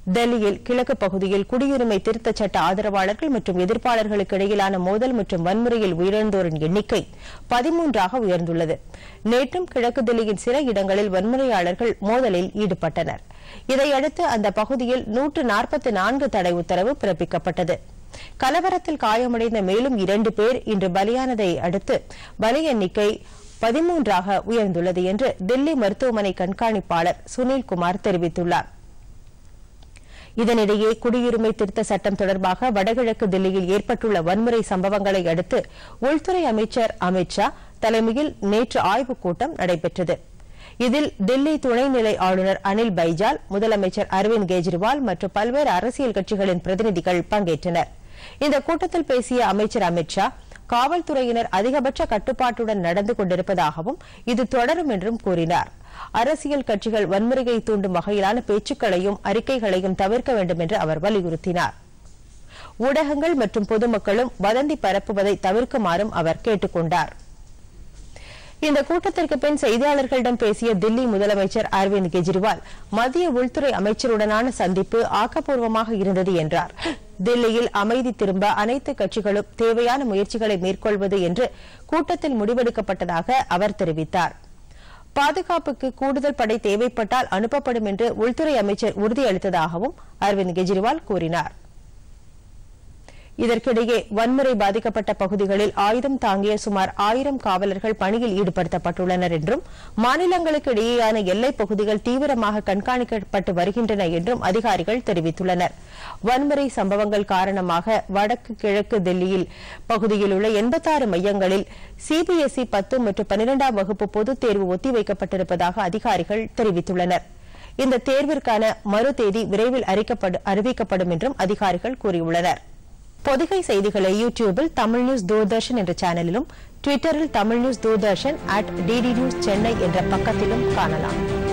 டெல்லியில் கிழக்கு பகுதியில் குடியுரிமை திருத்தச் சட்ட ஆதரவாளர்கள் மற்றும் எதிர்ப்பாளர்களுக்கு இடையிலான மோதல் மற்றும் வன்முறையில் உயிரிழந்தோரின் எண்ணிக்கை பதிமூன்றாக உயர்ந்துள்ளது நேற்றும் கிழக்கு தில்லியின் சில இடங்களில் வன்முறையாளர்கள் மோதலில் ஈடுபட்டனர் இதையடுத்து அந்த பகுதியில் நூற்று நாற்பத்தி நான்கு தடை உத்தரவு பிறப்பிக்கப்பட்டது கலவரத்தில் காயமடைந்த மேலும் இரண்டு பேர் இன்று பலியானதை அடுத்து பலி எண்ணிக்கை பதிமூன்றாக உயர்ந்துள்ளது என்று தில்லி மருத்துவமனை கண்காணிப்பாளர் சுனில் குமார் தெரிவித்துள்ளார் இதனிடையே குடியுரிமை திருத்த சட்டம் தொடர்பாக வடகிழக்கு தில்லியில் ஏற்பட்டுள்ள வன்முறை சம்பவங்களை அடுத்து உள்துறை அமைச்சர் அமித் ஷா தலைமையில் நேற்று ஆய்வுக் கூட்டம் நடைபெற்றது இதில் தில்லி துணைநிலை ஆளுநர் அனில் பைஜால் முதலமைச்சர் அரவிந்த் கெஜ்ரிவால் மற்றும் பல்வேறு அரசியல் கட்சிகளின் பிரதிநிதிகள் பங்கேற்றனர் இந்த கூட்டத்தில் பேசிய அமைச்சர் அமித் ஷா காவல்துறையினர் அதிகபட்ச கட்டுப்பாட்டுடன் நடந்து கொண்டிருப்பதாகவும் இது தொடரும் என்றும் கூறினார் அரசியல் கட்சிகள் வன்முறையை தூண்டும் வகையிலான பேச்சுக்களையும் அறிக்கைகளையும் தவிர்க்க வேண்டும் என்று அவர் வலியுறுத்தினார் ஊடகங்கள் மற்றும் பொதுமக்களும் வதந்தி பரப்புவதை தவிர்க்குமாறும் அவர் கேட்டுக் கொண்டார் இந்த கூட்டத்திற்கு பின் செய்தியாளர்களிடம் பேசிய தில்லி முதலமைச்சர் அரவிந்த் கெஜ்ரிவால் மத்திய உள்துறை அமைச்சருடனான சந்திப்பு ஆக்கப்பூர்வமாக இருந்தது என்றார் தில்லியில் அமைதி திரும்ப அனைத்து கட்சிகளும் தேவையான முயற்சிகளை மேற்கொள்வது என்று கூட்டத்தில் முடிவெடுக்கப்பட்டதாக அவர் தெரிவித்தார் பாதுகாப்புக்கு கூடுதல் படை தேவைப்பட்டால் அனுப்பப்படும் என்று உள்துறை அமைச்சர் உறுதியளித்ததாகவும் அரவிந்த் கெஜ்ரிவால் கூறினார் இதற்கிடையே வன்முறை பாதிக்கப்பட்ட பகுதிகளில் ஆயுதம் தாங்கிய சுமார் ஆயிரம் காவலர்கள் பணியில் ஈடுபடுத்தப்பட்டுள்ளனர் என்றும் மாநிலங்களுக்கு இடையேயான எல்லைப் பகுதிகள் தீவிரமாக கண்காணிக்கப்பட்டு வருகின்றன என்றும் அதிகாரிகள் தெரிவித்துள்ளனர் வன்முறை சம்பவங்கள் காரணமாக வடக்கு கிழக்கு தில்லியில் பகுதியில் உள்ள எண்பத்தாறு மையங்களில் சிபிஎஸ்இ பத்து மற்றும் பனிரெண்டாம் வகுப்பு பொதுத் தேர்வு ஒத்திவைக்கப்பட்டிருப்பதாக அதிகாரிகள் தெரிவித்துள்ளனர் இந்த தேர்விற்கான மறு தேதி விரைவில் அறிக்கப்படு- அறிவிக்கப்படும் என்றும் அதிகாரிகள் கூறியுள்ளனர் பொதிகை செய்திகளை யூடியூபில் தமிழ் நியூஸ் தூர்தர்ஷன் என்ற சேனலிலும் ட்விட்டரில் Tamil news Doordarshan at DD news Chennai என்ற பக்கத்திலும் காணலாம்